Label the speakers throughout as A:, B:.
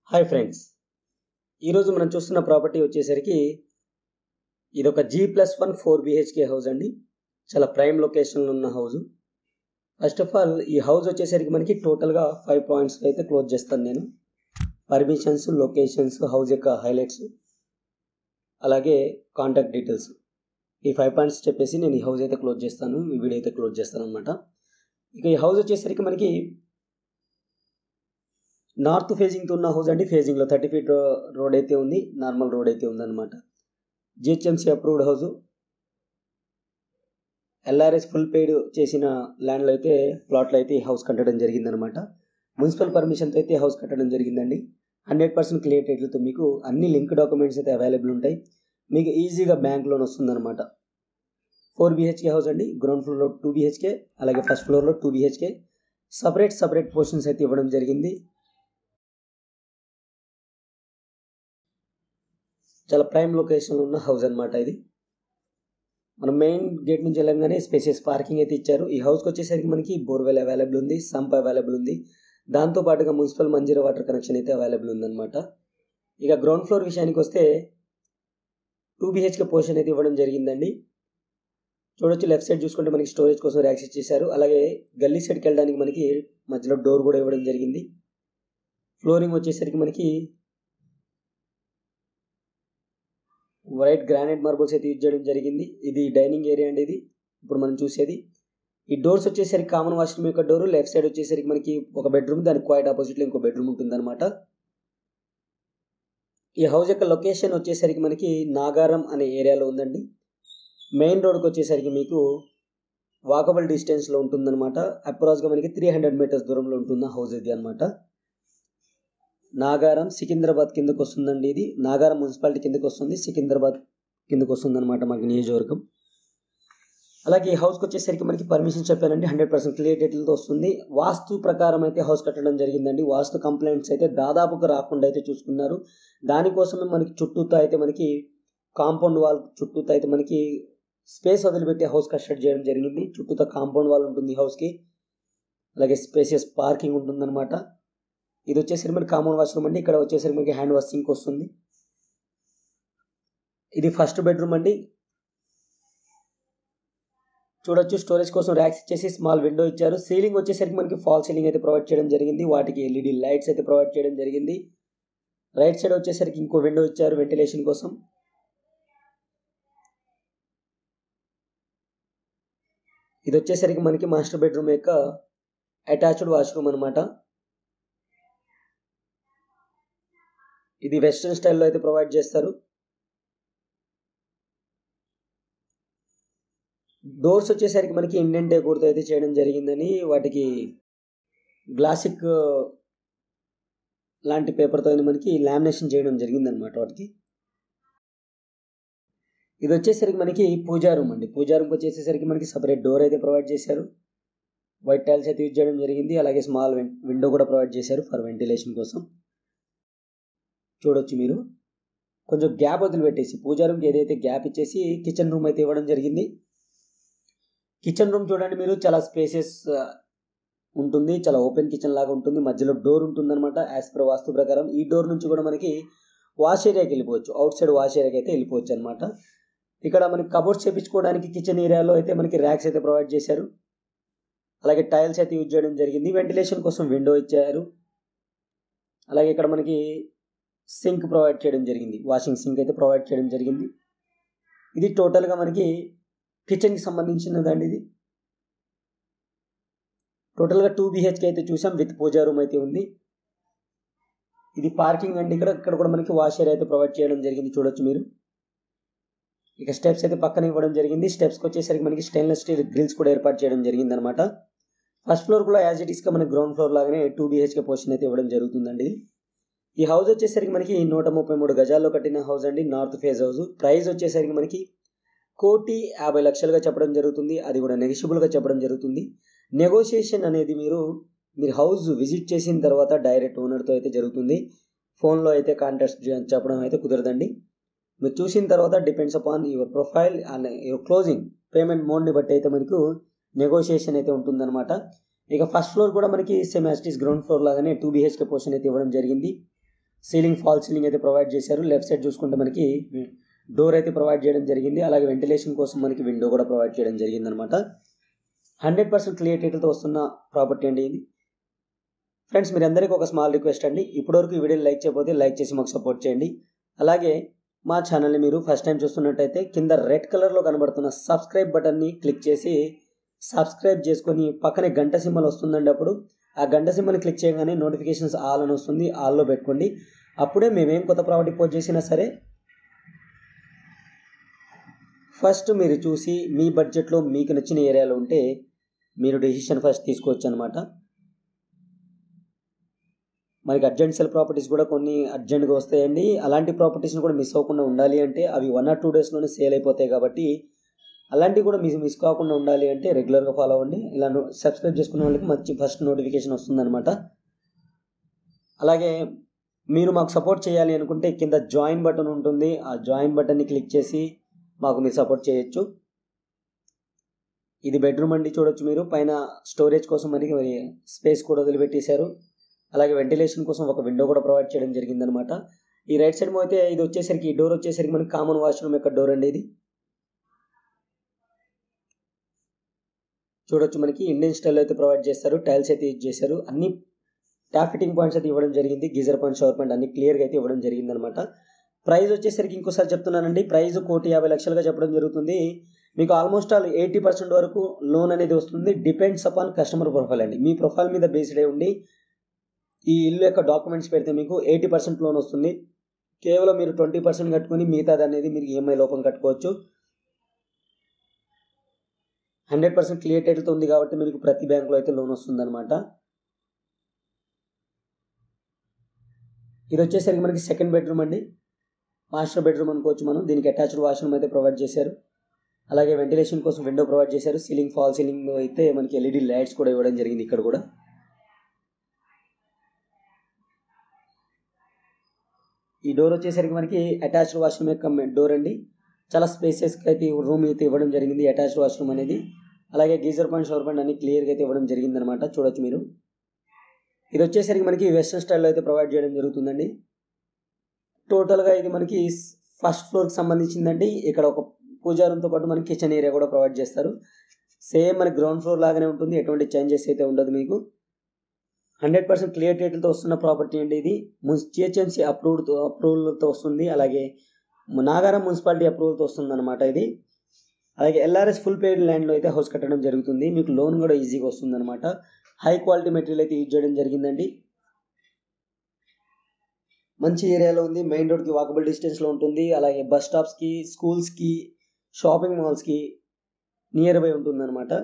A: hi friends ఈరోజు మనం చూస్తున్న ప్రాపర్టీ వచ్చేసరికి ఇది ఒక G plus one four BHK house అండి చాలా ప్రైమ్ లొకేషన్లో ఉన్న హౌస్ ఫస్ట్ ఆఫ్ ఆల్ ఈ హౌస్ వచ్చేసరికి మనకి టోటల్గా ఫైవ్ పాయింట్స్ అయితే క్లోజ్ చేస్తాను నేను పర్మిషన్స్ లొకేషన్స్ హౌస్ యొక్క హైలైట్స్ అలాగే కాంటాక్ట్ డీటెయిల్స్ ఈ ఫైవ్ పాయింట్స్ చెప్పేసి నేను ఈ హౌస్ అయితే క్లోజ్ చేస్తాను ఈ వీడియో అయితే క్లోజ్ చేస్తాను అనమాట ఇక ఈ హౌస్ వచ్చేసరికి మనకి నార్త్ ఫేజింగ్తో ఉన్న హౌస్ అండి ఫేజింగ్లో థర్టీ ఫీట్ రోడ్ అయితే ఉంది నార్మల్ రోడ్ అయితే ఉందన్నమాట GHMC approved house LRS full paid చేసిన ల్యాండ్లో అయితే ప్లాట్లో అయితే ఈ హౌస్ కట్టడం జరిగిందనమాట మున్సిపల్ పర్మిషన్తో అయితే హౌస్ కట్టడం జరిగిందండి హండ్రెడ్ పర్సెంట్ క్లియర్ టైట్లతో మీకు అన్ని లింక్ డాక్యుమెంట్స్ అయితే అవైలబుల్ ఉంటాయి మీకు ఈజీగా బ్యాంక్ లోన్ వస్తుందన్నమాట ఫోర్ బిహెచ్కే హౌస్ అండి గ్రౌండ్ ఫ్లోర్లో టూ బిహెచ్కే అలాగే ఫస్ట్ ఫ్లోర్లో two BHK separate separate portions అయితే ఇవ్వడం జరిగింది చాలా ప్రైమ్ లొకేషన్లో ఉన్న హౌస్ అనమాట ఇది మనం మెయిన్ గేట్ నుంచి వెళ్ళంగానే స్పేసియస్ పార్కింగ్ అయితే ఇచ్చారు ఈ హౌస్కి వచ్చేసరికి మనకి బోర్వెల్ అవైలబుల్ ఉంది సంప్ అవైలబుల్ ఉంది దాంతో పాటుగా మున్సిపల్ మంజీరా వాటర్ కనెక్షన్ అయితే అవైలబుల్ ఉందన్నమాట ఇక గ్రౌండ్ ఫ్లోర్ విషయానికి వస్తే టూ బిహెచ్కే పోర్షన్ అయితే ఇవ్వడం జరిగిందండి చూడొచ్చు లెఫ్ట్ సైడ్ చూసుకుంటే మనకి స్టోరేజ్ కోసం ర్యాక్స్ ఇచ్చేసారు అలాగే గల్లీ సైడ్కి వెళ్ళడానికి మనకి మధ్యలో డోర్ కూడా ఇవ్వడం జరిగింది ఫ్లోరింగ్ వచ్చేసరికి మనకి వైట్ గ్రానైట్ మార్బుల్స్ అయితే యూజ్ చేయడం జరిగింది ఇది డైనింగ్ ఏరియా అండి ఇది ఇప్పుడు మనం చూసేది ఈ డోర్స్ వచ్చేసరికి కామన్ వాష్రూమ్ యొక్క డోర్ లెఫ్ట్ సైడ్ వచ్చేసరికి మనకి ఒక బెడ్రూమ్ దానికి క్వైట్ ఆపోజిట్లో ఇంకో బెడ్రూమ్ ఉంటుందన్నమాట ఈ హౌస్ యొక్క లొకేషన్ వచ్చేసరికి మనకి నాగారం అనే ఏరియాలో ఉందండి మెయిన్ రోడ్కి వచ్చేసరికి మీకు వాకబుల్ డిస్టెన్స్లో ఉంటుందన్నమాట అప్రాక్స్గా మనకి త్రీ హండ్రెడ్ మీటర్స్ దూరంలో ఉంటుంది హౌస్ ఇది అనమాట నాగారం సికింద్రాబాద్ కిందకు వస్తుందండి ఇది నాగారం మున్సిపాలిటీ కిందకు వస్తుంది సికింద్రాబాద్ కిందకు వస్తుంది అనమాట మనకి నియోజకవర్గం అలాగే ఈ హౌస్కి వచ్చేసరికి మనకి పర్మిషన్ చెప్పానండి హండ్రెడ్ పర్సెంట్ క్లియర్ డేట్లతో వస్తుంది వాస్తు ప్రకారం అయితే హౌస్ కట్టడం జరిగిందండి వాస్తు కంప్లైంట్స్ అయితే దాదాపుగా రాకుండా అయితే చూసుకున్నారు దానికోసమే మనకి చుట్టూతో అయితే మనకి కాంపౌండ్ వాల్ చుట్టూతో అయితే మనకి స్పేస్ వదిలిపెట్టి హౌస్ కన్స్ట్రక్ట్ చేయడం జరిగింది చుట్టూతో కాంపౌండ్ వాల్ ఉంటుంది హౌస్కి అలాగే స్పేసియస్ పార్కింగ్ ఉంటుందన్నమాట ఇది వచ్చేసరికి మనకి కామన్ వాష్రూమ్ అండి ఇక్కడ వచ్చేసరికి మనకి హ్యాండ్ వాష్ సింక్ వస్తుంది ఇది ఫస్ట్ బెడ్రూమ్ అండి చూడొచ్చు స్టోరేజ్ కోసం ర్యాక్స్ ఇచ్చేసి స్మాల్ విండో ఇచ్చారు సీలింగ్ వచ్చేసరికి మనకి ఫాల్ సీలింగ్ అయితే ప్రొవైడ్ చేయడం జరిగింది వాటికి ఎల్ఈడి లైట్స్ అయితే ప్రొవైడ్ చేయడం జరిగింది రైట్ సైడ్ వచ్చేసరికి ఇంకో విండో ఇచ్చారు వెంటిలేషన్ కోసం ఇది వచ్చేసరికి మనకి మాస్టర్ బెడ్రూమ్ యొక్క అటాచ్డ్ వాష్రూమ్ అనమాట ఇది వెస్ట్రన్ స్టైల్లో అయితే ప్రొవైడ్ చేస్తారు డోర్స్ వచ్చేసరికి మనకి ఇండియన్ డేకూర్తో అయితే చేయడం జరిగిందని వాటికి గ్లాసిక్ లాంటి పేపర్తో మనకి లామినేషన్ చేయడం జరిగిందనమాట వాటికి ఇది వచ్చేసరికి మనకి పూజా రూమ్ అండి పూజా రూమ్కి వచ్చేసేసరికి మనకి సపరేట్ డోర్ అయితే ప్రొవైడ్ చేశారు వైట్ టైల్స్ అయితే యూజ్ చేయడం జరిగింది అలాగే స్మాల్ విండో కూడా ప్రొవైడ్ చేశారు ఫర్ వెంటిలేషన్ కోసం చూడొచ్చు మీరు కొంచెం గ్యాప్ వదిలిపెట్టేసి పూజా రూమ్కి ఏదైతే గ్యాప్ ఇచ్చేసి కిచెన్ రూమ్ అయితే ఇవ్వడం జరిగింది కిచెన్ రూమ్ చూడండి మీరు చాలా స్పేసెస్ ఉంటుంది చాలా ఓపెన్ కిచెన్ లాగా ఉంటుంది మధ్యలో డోర్ ఉంటుందన్నమాట యాజ్ పర్ వాస్తు ప్రకారం ఈ డోర్ నుంచి కూడా మనకి వాష్ ఏరియాకి వెళ్ళిపోవచ్చు అవుట్ సైడ్ వాష్ ఏరియాకి అయితే వెళ్ళిపోవచ్చు అనమాట ఇక్కడ మనకి కబోర్డ్స్ చేపించుకోవడానికి కిచెన్ ఏరియాలో అయితే మనకి ర్యాక్స్ అయితే ప్రొవైడ్ చేశారు అలాగే టైల్స్ అయితే యూజ్ చేయడం జరిగింది వెంటిలేషన్ కోసం విండో ఇచ్చారు అలాగే ఇక్కడ మనకి సింక్ ప్రొవైడ్ చేయడం జరిగింది వాషింగ్ సింక్ అయితే ప్రొవైడ్ చేయడం జరిగింది ఇది టోటల్గా మనకి కిచెన్కి సంబంధించినదండి ఇది టోటల్గా టూ బిహెచ్కే అయితే చూసాం విత్ పూజా రూమ్ అయితే ఉంది ఇది పార్కింగ్ అండి ఇక్కడ ఇక్కడ కూడా మనకి వాష్ ఏరియా అయితే ప్రొవైడ్ చేయడం జరిగింది చూడొచ్చు మీరు ఇక స్టెప్స్ అయితే పక్కన ఇవ్వడం జరిగింది స్టెప్స్కి వచ్చేసరికి మనకి స్టెయిన్లెస్ స్టీల్ గ్రిల్స్ కూడా ఏర్పాటు చేయడం జరిగింది అనమాట ఫస్ట్ ఫ్లోర్ కూడా యాజ్ ఇట్ ఈస్గా మనకి గ్రౌండ్ ఫ్లోర్ లాగానే టూ బిహెచ్కే పోర్షన్ అయితే ఇవ్వడం జరుగుతుందండి ఈ హౌస్ వచ్చేసరికి మనకి నూట ముప్పై మూడు గజాల్లో కట్టిన హౌస్ అండి నార్త్ ఫేజ్ హౌస్ ప్రైస్ వచ్చేసరికి మనకి కోటి యాభై లక్షలుగా చెప్పడం జరుగుతుంది అది కూడా నెగిషియబుల్గా చెప్పడం జరుగుతుంది నెగోషియేషన్ అనేది మీరు మీరు హౌస్ విజిట్ చేసిన తర్వాత డైరెక్ట్ ఓనర్తో అయితే జరుగుతుంది ఫోన్లో అయితే కాంటాక్ట్ చెప్పడం అయితే కుదరదండి మీరు చూసిన తర్వాత depends upon your profile and your closing payment మోడ్ని బట్టి అయితే మనకు నెగోషియేషన్ అయితే ఉంటుందన్నమాట ఇక ఫస్ట్ ఫ్లోర్ కూడా మనకి సేమ్ యాస్టీస్ గ్రౌండ్ ఫ్లోర్ లాగానే టూ బీహెచ్కే పోర్షన్ అయితే ఇవ్వడం జరిగింది సీలింగ్ ఫాల్ సీలింగ్ అయితే ప్రొవైడ్ చేశారు లెఫ్ట్ సైడ్ చూసుకుంటే మనకి డోర్ అయితే ప్రొవైడ్ చేయడం జరిగింది అలాగే వెంటిలేషన్ కోసం మనకి విండో కూడా ప్రొవైడ్ చేయడం జరిగింది అనమాట హండ్రెడ్ పర్సెంట్ క్లియర్ టైటిల్తో వస్తున్న ప్రాపర్టీ అండి ఇది ఫ్రెండ్స్ మీరు అందరికీ ఒక స్మాల్ రిక్వెస్ట్ అండి ఇప్పటివరకు ఈ వీడియోని లైక్ చేయకపోతే లైక్ చేసి మాకు సపోర్ట్ చేయండి అలాగే మా ఛానల్ని మీరు ఫస్ట్ టైం చూస్తున్నట్టయితే కింద రెడ్ కలర్లో కనబడుతున్న సబ్స్క్రైబ్ బటన్ని క్లిక్ చేసి సబ్స్క్రైబ్ చేసుకొని పక్కనే గంట సింబల్ వస్తుందండి అప్పుడు ఆ గంట సింబల్ని క్లిక్ చేయగానే నోటిఫికేషన్స్ ఆల్ అని వస్తుంది ఆల్లో పెట్టుకోండి అప్పుడే మేమేం కొత్త ప్రాపర్టీ పోస్ట్ చేసినా సరే ఫస్ట్ మీరు చూసి మీ బడ్జెట్లో మీకు నచ్చిన ఏరియాలో ఉంటే మీరు డెసిషన్ ఫస్ట్ తీసుకోవచ్చు అనమాట మనకి అర్జెంట్ సెల్ ప్రాపర్టీస్ కూడా కొన్ని అర్జెంట్గా వస్తాయండి అలాంటి ప్రాపర్టీస్ని కూడా మిస్ అవ్వకుండా ఉండాలి అంటే అవి వన్ ఆర్ టూ డేస్లోనే సేల్ అయిపోతాయి కాబట్టి అలాంటివి కూడా మిస్ మిస్ కాకుండా ఉండాలి అంటే రెగ్యులర్గా ఫాలో అవ్వండి ఇలా సబ్స్క్రైబ్ చేసుకునే వాళ్ళకి మంచి ఫస్ట్ నోటిఫికేషన్ వస్తుందన్నమాట అలాగే మీరు మాకు సపోర్ట్ చేయాలి అనుకుంటే కింద జాయిన్ బటన్ ఉంటుంది ఆ జాయిన్ బటన్ని క్లిక్ చేసి మాకు మీరు సపోర్ట్ చేయొచ్చు ఇది బెడ్రూమ్ అండి చూడొచ్చు మీరు పైన స్టోరేజ్ కోసం మనకి మరి స్పేస్ కూడా వదిలిపెట్టేశారు అలాగే వెంటిలేషన్ కోసం ఒక విండో కూడా ప్రొవైడ్ చేయడం జరిగిందనమాట ఈ రైట్ సైడ్ అయితే ఇది వచ్చేసరికి ఈ డోర్ వచ్చేసరికి మనకి కామన్ వాష్రూమ్ యొక్క డోర్ అండి ఇది చూడొచ్చు మనకి ఇండియన్ స్టైల్ అయితే ప్రొవైడ్ చేస్తారు టైల్స్ అయితే యూజ్ చేశారు అన్ని ట్యాప్ ఫిట్టింగ్ పాయింట్స్ అయితే ఇవ్వడం జరిగింది గీజర్ పాయింట్ షవర్ పాయింట్ అన్ని క్లియర్గా అయితే ఇవ్వడం జరిగింది అనమాట ప్రైస్ వచ్చేసరికి ఇంకోసారి చెప్తున్నానండి ప్రైస్ కోటి యాభై లక్షలుగా చెప్పడం జరుగుతుంది మీకు ఆల్మోస్ట్ ఆల్ ఎయిటీ పర్సెంట్ వరకు లోన్ అనేది వస్తుంది డిపెండ్స్ అపాన్ కస్టమర్ ప్రొఫైల్ అండి మీ ప్రొఫైల్ మీద బేస్డ్ అయి ఉండి ఈ ఇల్లు యొక్క డాక్యుమెంట్స్ పెడితే మీకు ఎయిటీ పర్సెంట్ లోన్ వస్తుంది కేవలం మీరు ట్వంటీ పర్సెంట్ కట్టుకుని మిగతాది అనేది మీరు ఈఎంఐ లోపం కట్టుకోవచ్చు హండ్రెడ్ పర్సెంట్ క్లియర్ టైటిల్తో ఉంది కాబట్టి మీకు ప్రతి బ్యాంకులో అయితే లోన్ వస్తుందన్నమాట ఇది వచ్చేసరికి మనకి సెకండ్ బెడ్రూమ్ అండి మాస్టర్ బెడ్రూమ్ అనుకోవచ్చు మనం దీనికి అటాచ్డ్ వాష్రూమ్ అయితే ప్రొవైడ్ చేశారు అలాగే వెంటిలేషన్ కోసం విండో ప్రొవైడ్ చేశారు సీలింగ్ ఫాల్ సీలింగ్ అయితే మనకి ఎల్ఈడి లైట్స్ కూడా ఇవ్వడం జరిగింది ఇక్కడ కూడా ఈ డోర్ వచ్చేసరికి మనకి అటాచ్డ్ వాష్రూమ్ యొక్క డోర్ అండి చాలా స్పేసెస్కి అయితే రూమ్ అయితే ఇవ్వడం జరిగింది అటాచ్డ్ వాష్రూమ్ అనేది అలాగే గీజర్ పాయింట్ షవర్ పాయింట్ అన్ని క్లియర్గా అయితే ఇవ్వడం జరిగింది అనమాట చూడొచ్చు మీరు ఇది వచ్చేసరికి మనకి వెస్ట్రన్ స్టైల్లో అయితే ప్రొవైడ్ చేయడం జరుగుతుందండి టోటల్గా ఇది మనకి ఫస్ట్ ఫ్లోర్కి సంబంధించిందండి ఇక్కడ ఒక పూజా రూమ్తో పాటు మనకి కిచెన్ ఏరియా కూడా ప్రొవైడ్ చేస్తారు సేమ్ మనకి గ్రౌండ్ ఫ్లోర్ లాగానే ఉంటుంది ఎటువంటి చేంజెస్ అయితే ఉండదు మీకు హండ్రెడ్ పర్సెంట్ క్లియర్ టైటిల్తో వస్తున్న ప్రాపర్టీ అండి ఇది జిహెచ్ఎంసీ అప్రూవ్డ్తో అప్రూవల్తో వస్తుంది అలాగే నాగారం మున్సిపాలిటీ అప్రూవల్తో వస్తుంది అనమాట ఇది అలాగే ఎల్ఆర్ఎస్ ఫుల్ పెయిడ్ ల్యాండ్లో అయితే హౌస్ కట్టడం జరుగుతుంది మీకు లోన్ కూడా ఈజీగా వస్తుంది అనమాట హై క్వాలిటీ మెటీరియల్ అయితే యూజ్ చేయడం జరిగిందండి మంచి ఏరియాలో ఉంది మెయిన్ రోడ్కి వాకబుల్ డిస్టెన్స్లో ఉంటుంది అలాగే బస్ స్టాప్స్కి స్కూల్స్కి షాపింగ్ మాల్స్కి నియర్ బై ఉంటుందన్నమాట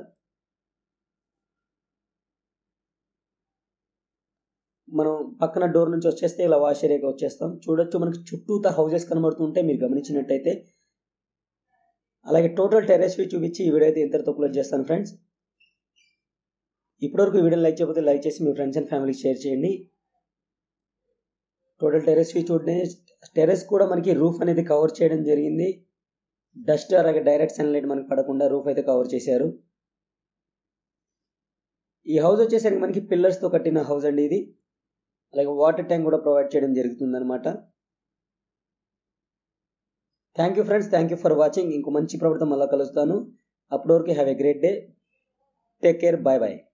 A: మనం పక్కన డోర్ నుంచి వచ్చేస్తే ఇలా వాష్ ఏరియాకి వచ్చేస్తాం చూడొచ్చు మనకి చుట్టూత హౌసెస్ కనబడుతుంటే మీరు గమనించినట్టయితే అలాగే టోటల్ టెరెస్ వ్యూ చూపించి ఈ వీడియో అయితే ఇంతటితో క్లోజ్ చేస్తాను ఫ్రెండ్స్ ఇప్పటివరకు ఈ వీడియో లైక్ చేయకపోతే లైక్ చేసి మీ ఫ్రెండ్స్ అండ్ ఫ్యామిలీకి షేర్ చేయండి టోటల్ టెరెస్ వ్యూ చూడండి టెరెస్ కూడా మనకి రూఫ్ అనేది కవర్ చేయడం జరిగింది డస్ట్ అలాగే డైరెక్ట్ సన్లైట్ మనకి పడకుండా రూఫ్ అయితే కవర్ చేశారు ఈ హౌస్ వచ్చేసరికి మనకి పిల్లర్స్తో కట్టిన హౌస్ అండి ఇది అలాగే వాటర్ ట్యాంక్ కూడా ప్రొవైడ్ చేయడం జరుగుతుంది అనమాట thank you friends thank you for watching ఇంకో మంచి ప్రభుత్వం మళ్ళీ కలుస్తాను అప్పటి వరకు have a great day take care bye bye